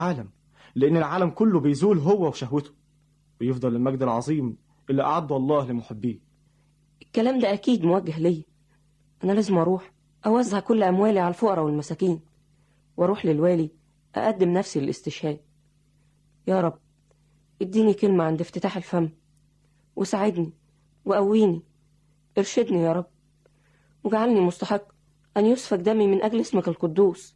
عالم لأن العالم كله بيزول هو وشهوته ويفضل المجد العظيم اللي أعده الله لمحبيه الكلام ده أكيد موجه ليا أنا لازم أروح أوزع كل أموالي على الفقراء والمساكين وأروح للوالي أقدم نفسي للاستشهاد يا رب اديني كلمة عند افتتاح الفم وساعدني وقويني ارشدني يا رب وجعلني مستحق أن يسفك دمي من أجل اسمك القدوس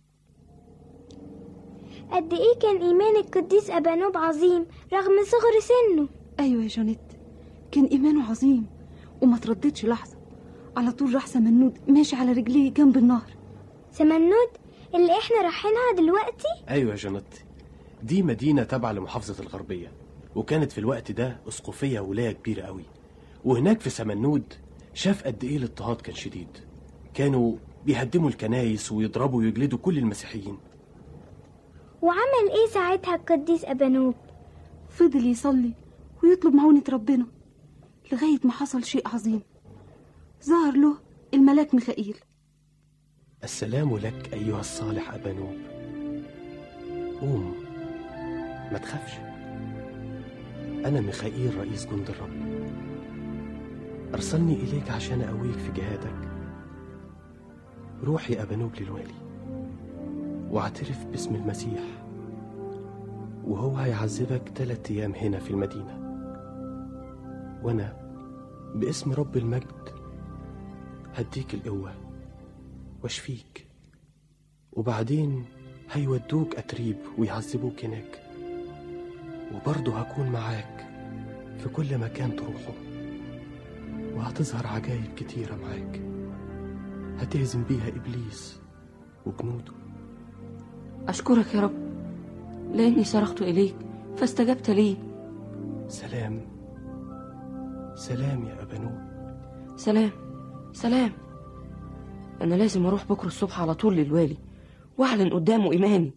قد ايه كان ايمان القديس ابانوب عظيم رغم صغر سنه ايوه يا جانيت كان ايمانه عظيم وما ترددش لحظه على طول راح سمنود ماشي على رجليه جنب النهر سمنود اللي احنا رايحينها دلوقتي ايوه يا جانيت دي مدينه تابعه لمحافظه الغربيه وكانت في الوقت ده اسقفيه ولايه كبيره قوي وهناك في سمنود شاف قد ايه الاضطهاد كان شديد كانوا بيهدموا الكنايس ويضربوا ويجلدوا كل المسيحيين وعمل ايه ساعتها القديس ابانوب فضل يصلي ويطلب معونة ربنا لغاية ما حصل شيء عظيم ظهر له الملاك ميخائيل السلام لك ايها الصالح ابانوب قوم ما تخافش انا ميخائيل رئيس جند الرب ارسلني اليك عشان اقويك في جهادك روح يا ابانوب للوالي واعترف باسم المسيح وهو هيعذبك تلات أيام هنا في المدينة وأنا باسم رب المجد هديك القوة واشفيك وبعدين هيودوك أتريب ويعذبوك هناك وبرضه هكون معاك في كل مكان تروحه وهتظهر عجايب كتيرة معاك هتهزم بيها إبليس وجنوده أشكرك يا رب لأني صرخت إليك فاستجبت لي سلام سلام يا أبانوب سلام سلام أنا لازم أروح بكرة الصبح على طول للوالي وأعلن قدامه إيماني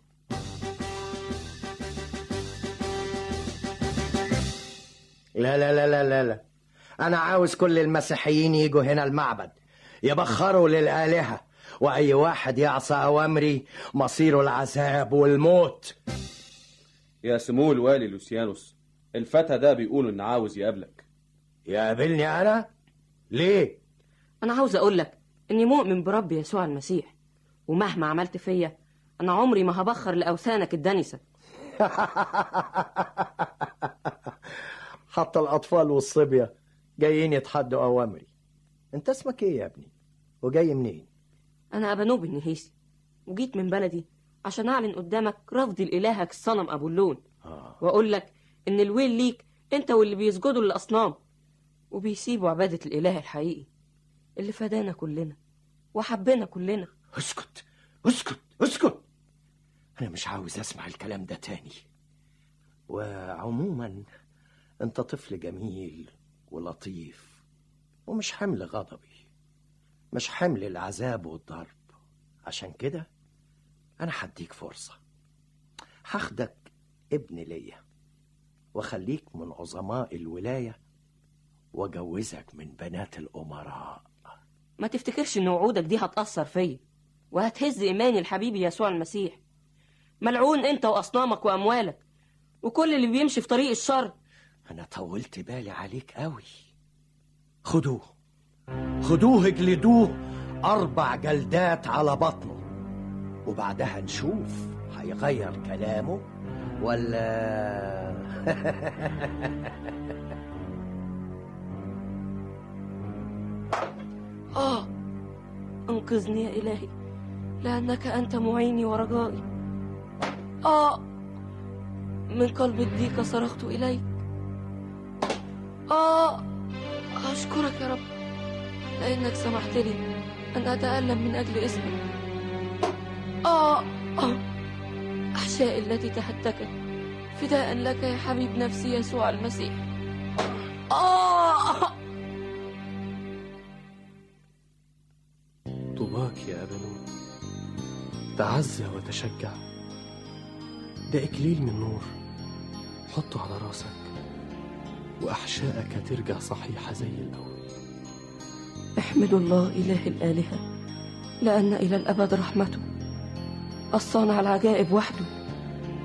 لا لا لا لا لا لا أنا عاوز كل المسيحيين يجوا هنا المعبد يبخروا للآلهة وأي واحد يعصى أوامري مصيره العذاب والموت يا سمو الوالي لوسيانوس الفتى ده بيقول إن عاوز يقابلك يقابلني أنا؟ ليه؟ أنا عاوز أقول لك إني مؤمن برب يسوع المسيح ومهما عملت فيا أنا عمري ما هبخر لأوثانك الدنسة حتى الأطفال والصبية جايين يتحدوا أوامري أنت اسمك إيه يا ابني؟ وجاي منين؟ أنا أبانوب النهيسي وجيت من بلدي عشان أعلن قدامك رفضي لإلهك الصنم أبو اللون آه. وأقول لك إن الويل ليك أنت واللي بيسجدوا للأصنام وبيسيبوا عبادة الإله الحقيقي اللي فدانا كلنا وحبنا كلنا اسكت اسكت اسكت أنا مش عاوز أسمع الكلام ده تاني وعموما أنت طفل جميل ولطيف ومش حمل غضبي مش حمل العذاب والضرب عشان كده أنا هديك فرصة هاخدك ابن ليا وخليك من عظماء الولاية وأجوزك من بنات الأمراء ما تفتكرش إن وعودك دي هتأثر فيا وهتهز إيماني الحبيبي يسوع المسيح ملعون أنت وأصنامك وأموالك وكل اللي بيمشي في طريق الشر أنا طولت بالي عليك قوي خدوه خدوه اجلدوه أربع جلدات على بطنه وبعدها نشوف هيغير كلامه ولا آه انقذني يا إلهي لأنك أنت معيني ورجائي آه من قلب الضيق صرخت إليك آه أشكرك يا رب لأنك سمحت لي أن أتألم من أجل اسمك آه آه أحشائي التي تهتكت فداء لك يا حبيب نفسي يسوع المسيح آه طوباك يا أبانوب تعزى وتشجع ده إكليل من نور حطه على راسك وأحشائك هترجع صحيحة زي الأول احمدوا الله إله الآلهة لأن إلى الأبد رحمته الصانع العجائب وحده